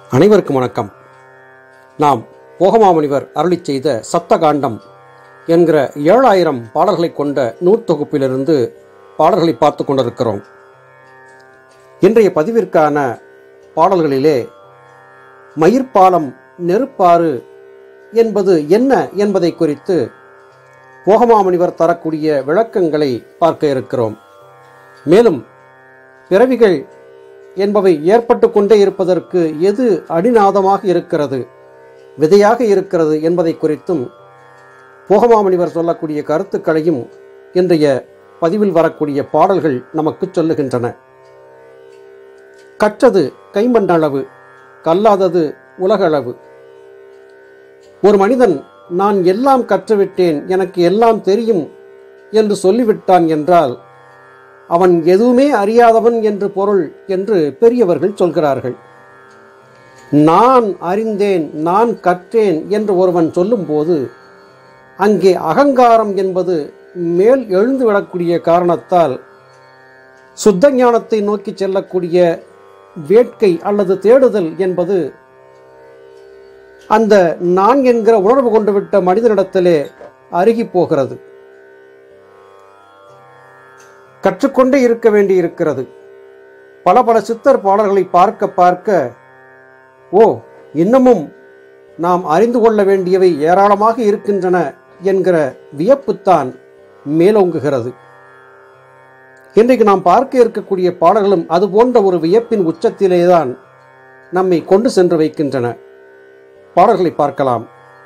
அனைவருக்கும் வணக்கம் நாம் போகமாமுனிவர் அருளிச் செய்த சப்தகாண்டம் என்கிற ஏழாயிரம் பாடல்களை கொண்ட நூற்தொகுப்பிலிருந்து பாடல்களை பார்த்து கொண்டிருக்கிறோம் இன்றைய பதிவிற்கான பாடல்களிலே மயிர்பாலம் நெருப்பாறு என்பது என்ன என்பதை குறித்து போகமாமுனிவர் தரக்கூடிய விளக்கங்களை பார்க்க இருக்கிறோம் மேலும் பிறவிகள் என்பவை ஏற்பட்டு கொண்டே இருப்பதற்கு எது அடிநாதமாக இருக்கிறது விதையாக இருக்கிறது என்பதை குறித்தும் போகமாமுனிவர் சொல்லக்கூடிய கருத்துக்களையும் இன்றைய பதிவில் வரக்கூடிய பாடல்கள் நமக்கு சொல்லுகின்றன கற்றது கைமண்ணளவு கல்லாதது உலகளவு ஒரு மனிதன் நான் எல்லாம் கற்றுவிட்டேன் எனக்கு எல்லாம் தெரியும் என்று சொல்லிவிட்டான் என்றால் அவன் எதுவுமே அறியாதவன் என்று பொருள் என்று பெரியவர்கள் சொல்கிறார்கள் நான் அறிந்தேன் நான் கற்றேன் என்று ஒருவன் சொல்லும்போது அங்கே அகங்காரம் என்பது மேல் எழுந்து விடக்கூடிய காரணத்தால் சுத்த ஞானத்தை நோக்கி செல்லக்கூடிய வேட்கை அல்லது தேடுதல் என்பது அந்த நான் என்கிற உணர்வு கொண்டு விட்ட மனிதனிடத்திலே அருகி போகிறது கற்றுக்கொண்டே இருக்க வேண்டி இருக்கிறது பல பல சித்தர் பாடல்களை பார்க்க பார்க்க ஓ இன்னமும் நாம் அறிந்து கொள்ள வேண்டியவை ஏராளமாக இருக்கின்றன என்கிற வியப்புத்தான் மேலோங்குகிறது இன்றைக்கு நாம் பார்க்க இருக்கக்கூடிய பாடல்களும் அது போன்ற ஒரு வியப்பின் உச்சத்திலேதான் நம்மை கொண்டு சென்று வைக்கின்றன பாடல்களை பார்க்கலாம்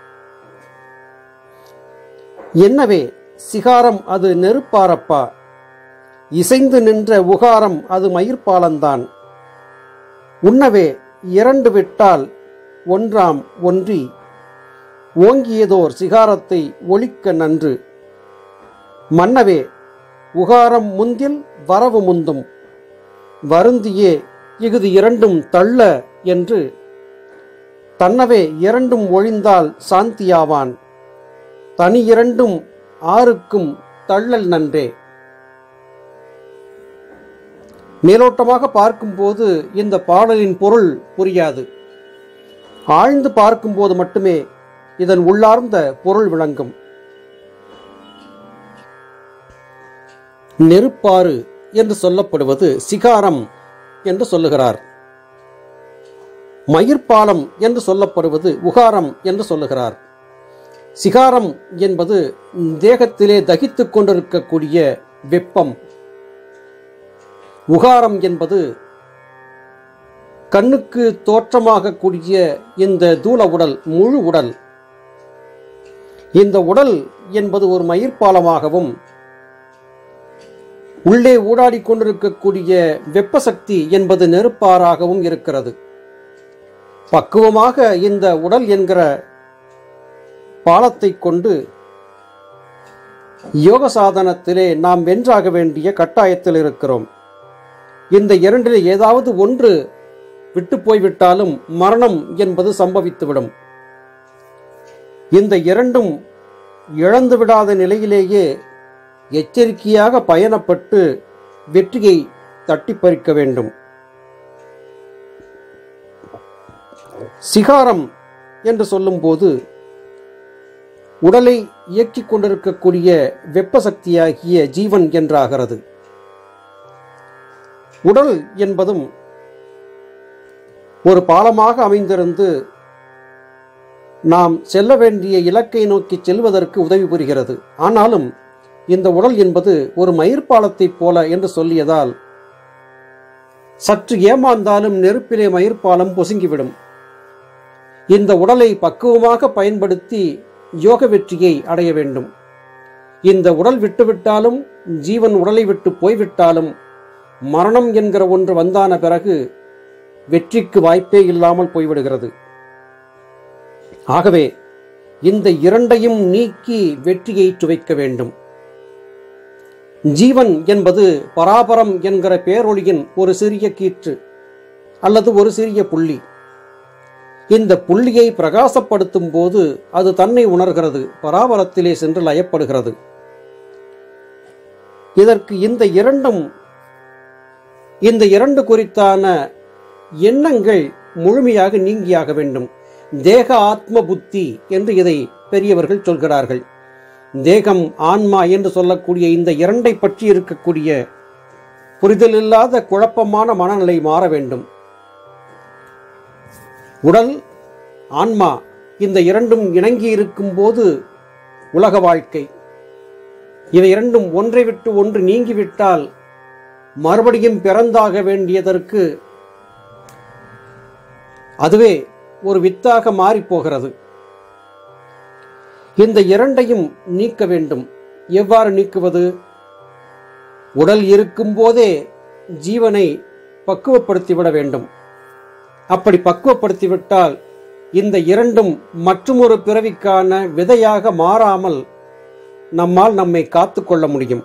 என்னவே சிகாரம் அது நெருப்பாரப்பா இசைந்து நின்ற உகாரம் அது மயிர்பாலந்தான் உண்ணவே இரண்டு விட்டால் ஒன்றாம் ஒன்றி ஓங்கியதோர் சிகாரத்தை ஒழிக்க நன்று மன்னவே உகாரம் முந்தில் வரவு முந்தும் வருந்தியே இஃது இரண்டும் தள்ள என்று தன்னவே இரண்டும் ஒழிந்தால் சாந்தியாவான் தனி இரண்டும் ஆறுக்கும் தள்ளல் நன்றே மேலோட்டமாக பார்க்கும்போது இந்த பாடலின் பொருள் புரியாது ஆழ்ந்து பார்க்கும்போது மட்டுமே இதன் உள்ளார்ந்த பொருள் விளங்கும் நெருப்பாறு என்று சொல்லப்படுவது சிகாரம் என்று சொல்லுகிறார் மயிர்பாலம் என்று சொல்லப்படுவது உகாரம் என்று சொல்லுகிறார் சிகாரம் என்பது தேகத்திலே தகித்துக் கொண்டிருக்கக்கூடிய வெப்பம் உகாரம் என்பது கண்ணுக்கு தோற்றமாக கூடிய இந்த தூள உடல் முழு உடல் இந்த உடல் என்பது ஒரு மயிர்பாலமாகவும் உள்ளே ஊடாடி கொண்டிருக்கக்கூடிய வெப்ப சக்தி என்பது நெருப்பாறாகவும் இருக்கிறது பக்குவமாக இந்த உடல் என்கிற பாலத்தை கொண்டு யோக சாதனத்திலே நாம் வென்றாக வேண்டிய கட்டாயத்தில் இருக்கிறோம் இந்த இரண்டில் ஏதாவது ஒன்று விட்டு போய்விட்டாலும் மரணம் என்பது சம்பவித்துவிடும் இந்த இரண்டும் இழந்து விடாத நிலையிலேயே எச்சரிக்கையாக பயணப்பட்டு வெற்றியை தட்டி பறிக்க வேண்டும் சிகாரம் என்று சொல்லும்போது உடலை இயக்கிக் கொண்டிருக்கக்கூடிய வெப்ப சக்தியாகிய ஜீவன் என்றாகிறது உடல் என்பதும் ஒரு பாலமாக அமைந்திருந்து நாம் செல்ல வேண்டிய இலக்கை நோக்கி செல்வதற்கு உதவி புரிகிறது ஆனாலும் இந்த உடல் என்பது ஒரு மயிர்பாலத்தைப் போல என்று சொல்லியதால் சற்று ஏமாந்தாலும் நெருப்பிலே மயிர்பாலம் பொசுங்கிவிடும் இந்த உடலை பக்குவமாக பயன்படுத்தி யோக வெற்றியை அடைய வேண்டும் இந்த உடல் விட்டுவிட்டாலும் ஜீவன் உடலை விட்டு போய்விட்டாலும் மரணம் என்கிற ஒன்று வந்தான பிறகு வெற்றிக்கு வாய்ப்பே இல்லாமல் போய்விடுகிறது ஆகவே இந்த இரண்டையும் நீக்கி வெற்றியை சுவைக்க வேண்டும் ஜீவன் என்பது பராபரம் என்கிற பேரொளியின் ஒரு சிறிய கீற்று அல்லது ஒரு சிறிய புள்ளி இந்த புள்ளியை பிரகாசப்படுத்தும் போது அது தன்னை உணர்கிறது பராபரத்திலே சென்று லயப்படுகிறது இதற்கு இந்த இரண்டும் இந்த இரண்டு குறித்தான எண்ணங்கள் முழுமையாக நீங்கியாக வேண்டும் தேக ஆத்ம புத்தி என்று இதை பெரியவர்கள் சொல்கிறார்கள் தேகம் ஆன்மா என்று சொல்லக்கூடிய இந்த இரண்டை பற்றி இருக்கக்கூடிய புரிதல் இல்லாத குழப்பமான மனநிலை மாற வேண்டும் உடல் ஆன்மா இந்த இரண்டும் இணங்கி இருக்கும் போது உலக வாழ்க்கை இவை இரண்டும் ஒன்றை விட்டு ஒன்று நீங்கிவிட்டால் மறுபடியும் பிறந்தாக வேண்டியதற்கு அதுவே ஒரு வித்தாக மாறிப்போகிறது இந்த இரண்டையும் நீக்க வேண்டும் எவ்வாறு நீக்குவது உடல் இருக்கும் போதே ஜீவனை பக்குவப்படுத்திவிட வேண்டும் அப்படி பக்குவப்படுத்திவிட்டால் இந்த இரண்டும் மற்றுமொரு பிறவிக்கான விதையாக மாறாமல் நம்மால் நம்மை காத்துக்கொள்ள முடியும்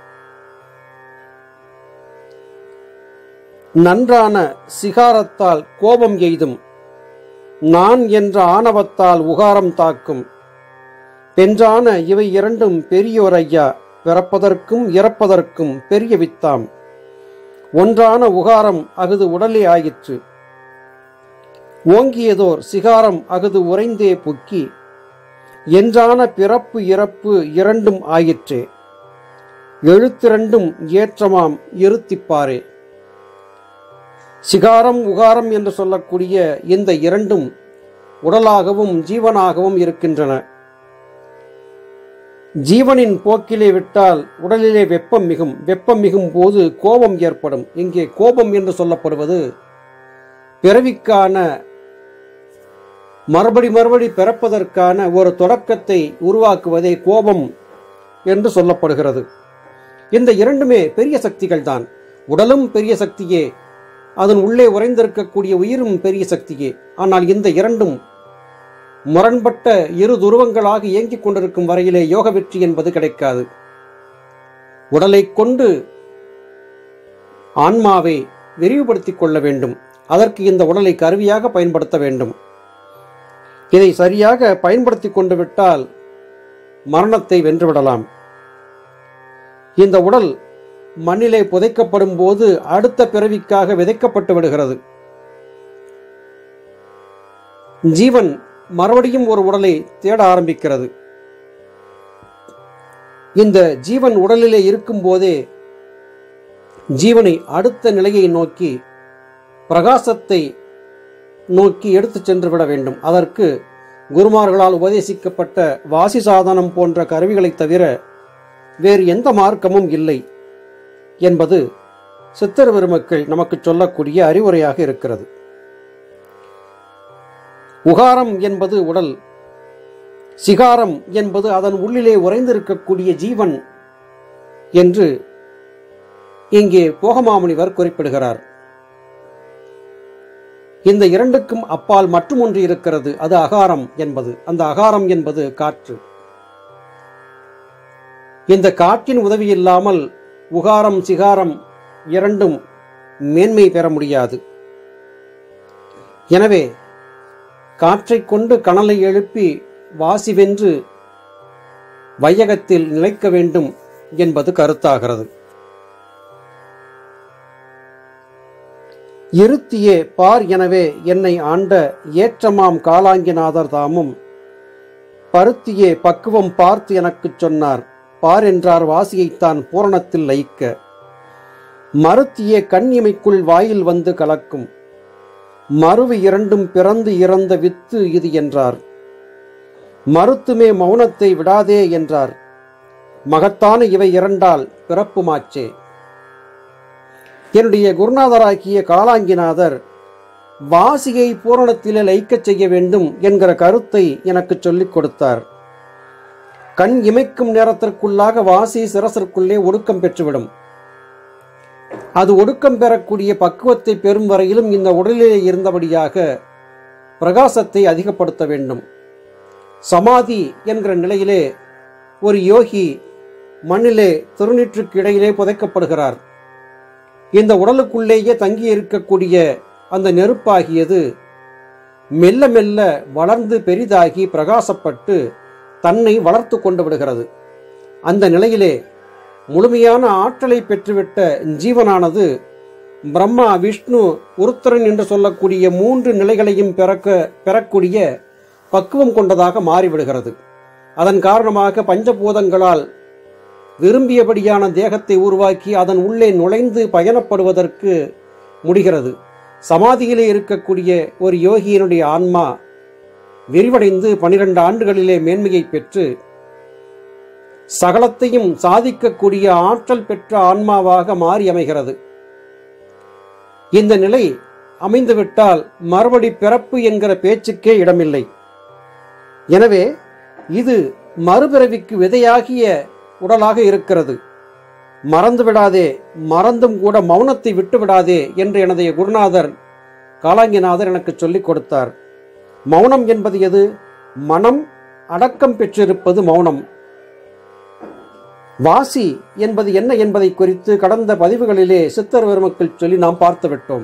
நன்றான சிகாரத்தால் கோபம் எய்தும் நான் என்ற ஆணவத்தால் உகாரம் தாக்கும் பென்றான இவை இரண்டும் பெரியோர் ஐயா பிறப்பதற்கும் இறப்பதற்கும் பெரிய வித்தாம் ஒன்றான உகாரம் அகுது உடலே ஆயிற்று ஓங்கியதோர் சிகாரம் அகுது உறைந்தே புக்கி என்றான பிறப்பு இறப்பு இரண்டும் ஆயிற்றே எழுத்திரண்டும் ஏற்றமாம் இருத்திப்பாரே சிகாரம் உகாரம் என்று சொல்லக்கூடிய இந்த இரண்டும் உடலாகவும் ஜீவனாகவும் இருக்கின்றன ஜீவனின் போக்கிலே விட்டால் உடலிலே வெப்பம் மிகும் வெப்பம் மிகும் போது கோபம் ஏற்படும் இங்கே கோபம் என்று சொல்லப்படுவது பிறவிக்கான மறுபடி மறுபடி பிறப்பதற்கான ஒரு தொடக்கத்தை உருவாக்குவதே கோபம் என்று சொல்லப்படுகிறது இந்த இரண்டுமே பெரிய சக்திகள் தான் உடலும் பெரிய சக்தியே அதன் உள்ளே உறைந்திருக்கக்கூடிய உயிரும் பெரிய சக்தியே ஆனால் இந்த இரண்டும் முரண்பட்ட இரு துருவங்களாக இயங்கிக் கொண்டிருக்கும் வரையிலே யோக வெற்றி என்பது கிடைக்காது உடலை கொண்டு ஆன்மாவை விரிவுபடுத்திக் கொள்ள வேண்டும் அதற்கு இந்த உடலை கருவியாக பயன்படுத்த வேண்டும் இதை சரியாக பயன்படுத்தி கொண்டு விட்டால் மரணத்தை வென்றுவிடலாம் இந்த உடல் மண்ணிலே புதைக்கப்படும் போது அடுத்த பிறவிக்காக விதைக்கப்பட்டு விடுகிறது ஜீவன் மறுபடியும் ஒரு உடலை தேட ஆரம்பிக்கிறது இந்த ஜீவன் உடலிலே இருக்கும் போதே ஜீவனை அடுத்த நிலையை நோக்கி பிரகாசத்தை நோக்கி எடுத்துச் சென்று விட வேண்டும் அதற்கு குருமார்களால் உபதேசிக்கப்பட்ட வாசி சாதனம் போன்ற கருவிகளைத் தவிர வேறு எந்த மார்க்கமும் இல்லை என்பது சித்தர் பெருமக்கள் நமக்கு சொல்லக்கூடிய அறிவுரையாக இருக்கிறது உகாரம் என்பது உடல் சிகாரம் என்பது அதன் உள்ளிலே உறைந்திருக்கக்கூடிய ஜீவன் என்று இங்கே போகமாமுனிவர் குறிப்பிடுகிறார் இந்த இரண்டுக்கும் அப்பால் மற்றும் ஒன்று இருக்கிறது அது அகாரம் என்பது அந்த அகாரம் என்பது காற்று இந்த காற்றின் உதவி இல்லாமல் உகாரம் சிகாரம் இரண்டும் மேன்மை பெற முடியாது எனவே காற்றைக் கொண்டு கனலை எழுப்பி வாசி வென்று வையகத்தில் நிலைக்க வேண்டும் என்பது கருத்தாகிறது இருத்தியே பார் எனவே என்னை ஆண்ட ஏற்றமாம் காலாங்கிநாதர் தாமும் பருத்தியே பக்குவம் பார்த்து எனக்குச் சொன்னார் பார் என்றார் வாசியைத்தான் பூரணத்தில் லயிக்க மருத்தியே கண் இமைக்குள் வாயில் வந்து கலக்கும் மறுவு இரண்டும் பிறந்து இறந்த வித்து இது என்றார் மறுத்துமே மௌனத்தை விடாதே என்றார் மகத்தான இவை இரண்டால் பிறப்புமாச்சே என்னுடைய குருநாதராகிய காலாங்கிநாதர் வாசியை பூரணத்திலே லயிக்கச் செய்ய வேண்டும் என்கிற கருத்தை எனக்கு சொல்லிக் கொடுத்தார் கண் இமைக்கும் நேரத்திற்குள்ளாக வாசி சிரசிற்குள்ளே ஒடுக்கம் பெற்றுவிடும் அது ஒடுக்கம் பெறக்கூடிய பக்குவத்தை பெறும் வரையிலும் இந்த உடலிலே இருந்தபடியாக பிரகாசத்தை அதிகப்படுத்த வேண்டும் சமாதி என்கிற நிலையிலே ஒரு யோகி மண்ணிலே திருநீற்றுக்கு இடையிலே புதைக்கப்படுகிறார் இந்த உடலுக்குள்ளேயே தங்கி இருக்கக்கூடிய அந்த நெருப்பாகியது மெல்ல மெல்ல வளர்ந்து பெரிதாகி பிரகாசப்பட்டு தன்னை வளர்த்து கொண்டு விடுகிறது அந்த நிலையிலே முழுமையான ஆற்றலை பெற்றுவிட்ட ஜீவனானது பிரம்மா விஷ்ணு உருத்திரன் என்று சொல்லக்கூடிய மூன்று நிலைகளையும் பிறக்க பெறக்கூடிய பக்குவம் கொண்டதாக மாறிவிடுகிறது அதன் காரணமாக பஞ்சபூதங்களால் விரும்பியபடியான தேகத்தை உருவாக்கி அதன் உள்ளே நுழைந்து பயணப்படுவதற்கு முடிகிறது சமாதியிலே இருக்கக்கூடிய ஒரு யோகியினுடைய ஆன்மா விரிவடைந்து பனிரெண்டு ஆண்டுகளிலே மேன்மையை பெற்று சகலத்தையும் சாதிக்கக்கூடிய ஆற்றல் பெற்ற ஆன்மாவாக மாறி அமைகிறது இந்த நிலை அமைந்துவிட்டால் மறுபடி பிறப்பு என்கிற பேச்சுக்கே இடமில்லை எனவே இது மறுபிறவிக்கு விதையாகிய உடலாக இருக்கிறது மறந்து விடாதே மறந்தும் கூட மௌனத்தை விட்டு விடாதே என்று எனது குருநாதர் காலாங்கிநாதர் எனக்கு சொல்லிக் கொடுத்தார் மௌனம் என்பது எது மனம் அடக்கம் பெற்றிருப்பது மௌனம் வாசி என்பது என்ன என்பதை குறித்து கடந்த பதிவுகளிலே சித்தர் பெருமக்கள் சொல்லி நாம் பார்த்து விட்டோம்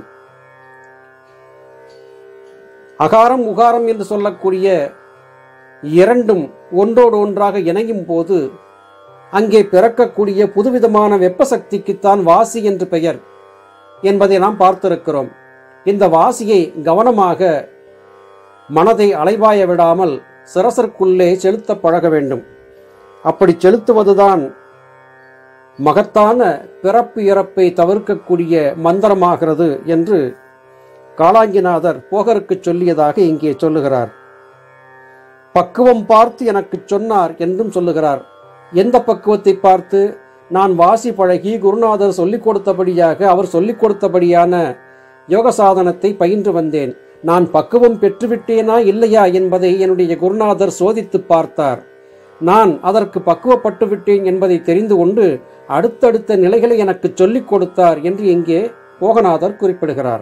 அகாரம் உகாரம் என்று சொல்லக்கூடிய இரண்டும் ஒன்றோடு ஒன்றாக இணையும் போது அங்கே பிறக்கக்கூடிய புதுவிதமான வெப்ப சக்திக்குத்தான் வாசி என்று பெயர் என்பதை நாம் பார்த்திருக்கிறோம் இந்த வாசியை கவனமாக மனதை அலைபாய விடாமல் சிரசற்குள்ளே செலுத்த பழக வேண்டும் அப்படி செலுத்துவதுதான் மகத்தான பிறப்பு இறப்பை தவிர்க்கக்கூடிய மந்திரமாகிறது என்று காலாங்கிநாதர் போகருக்கு சொல்லியதாக இங்கே சொல்லுகிறார் பக்குவம் பார்த்து எனக்கு சொன்னார் என்றும் சொல்லுகிறார் எந்த பக்குவத்தை பார்த்து நான் வாசி பழகி குருநாதர் சொல்லிக் கொடுத்தபடியாக அவர் சொல்லிக் கொடுத்தபடியான யோக சாதனத்தை பயின்று வந்தேன் நான் பக்குவம் பெற்றுவிட்டேனா இல்லையா என்பதை என்னுடைய குருநாதர் சோதித்து பார்த்தார் நான் அதற்கு பக்குவப்பட்டு விட்டேன் என்பதை தெரிந்து கொண்டு அடுத்தடுத்த நிலைகளை எனக்கு சொல்லிக் கொடுத்தார் என்று இங்கே போகநாதர் குறிப்பிடுகிறார்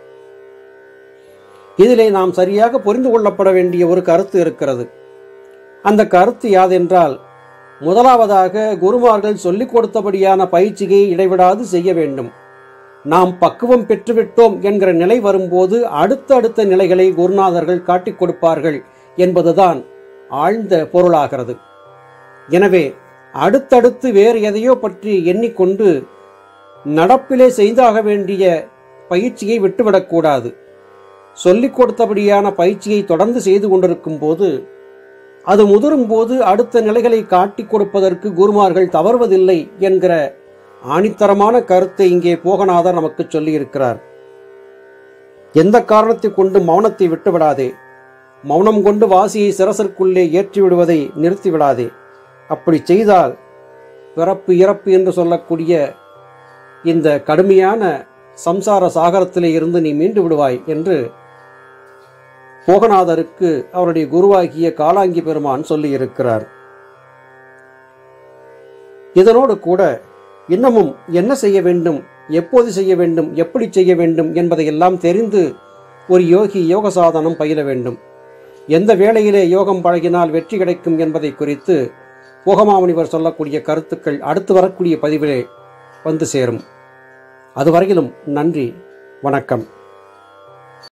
இதிலே நாம் சரியாக புரிந்து கொள்ளப்பட வேண்டிய ஒரு கருத்து இருக்கிறது அந்த கருத்து யாதென்றால் முதலாவதாக குருமார்கள் சொல்லிக் கொடுத்தபடியான பயிற்சியை இடைவிடாது செய்ய வேண்டும் நாம் பக்குவம் பெற்றுவிட்டோம் என்கிற நிலை வரும்போது அடுத்தடுத்த நிலைகளை குருநாதர்கள் காட்டிக் கொடுப்பார்கள் என்பதுதான் ஆழ்ந்த பொருளாகிறது எனவே அடுத்தடுத்து வேறு எதையோ பற்றி எண்ணிக்கொண்டு நடப்பிலே செய்தாக வேண்டிய பயிற்சியை விட்டுவிடக்கூடாது சொல்லிக் கொடுத்தபடியான பயிற்சியை தொடர்ந்து செய்து கொண்டிருக்கும் போது அது முதிரும் போது அடுத்த நிலைகளை காட்டிக் கொடுப்பதற்கு குருமார்கள் தவறுவதில்லை என்கிற ஆணித்தரமான கருத்தை இங்கே போகநாதர் நமக்கு சொல்லியிருக்கிறார் எந்த காரணத்தை கொண்டு மௌனத்தை விட்டுவிடாதே மௌனம் கொண்டு வாசியை சிரசற்குள்ளே ஏற்றி விடுவதை நிறுத்திவிடாதே அப்படி செய்தால் பிறப்பு இறப்பு என்று சொல்லக்கூடிய இந்த கடுமையான சம்சார சாகரத்திலே இருந்து நீ மீண்டு விடுவாய் என்று போகநாதருக்கு அவருடைய குருவாகிய காலாங்கி பெருமான் சொல்லியிருக்கிறார் இதனோடு கூட இன்னமும் என்ன செய்ய வேண்டும் எப்போது செய்ய வேண்டும் எப்படி செய்ய வேண்டும் என்பதையெல்லாம் தெரிந்து ஒரு யோகி யோக சாதனம் பயில வேண்டும் எந்த வேளையிலே யோகம் பழகினால் வெற்றி கிடைக்கும் என்பதை குறித்து போகமாமுனிவர் சொல்லக்கூடிய கருத்துக்கள் அடுத்து வரக்கூடிய பதிவிலே வந்து சேரும் அதுவரையிலும் நன்றி வணக்கம்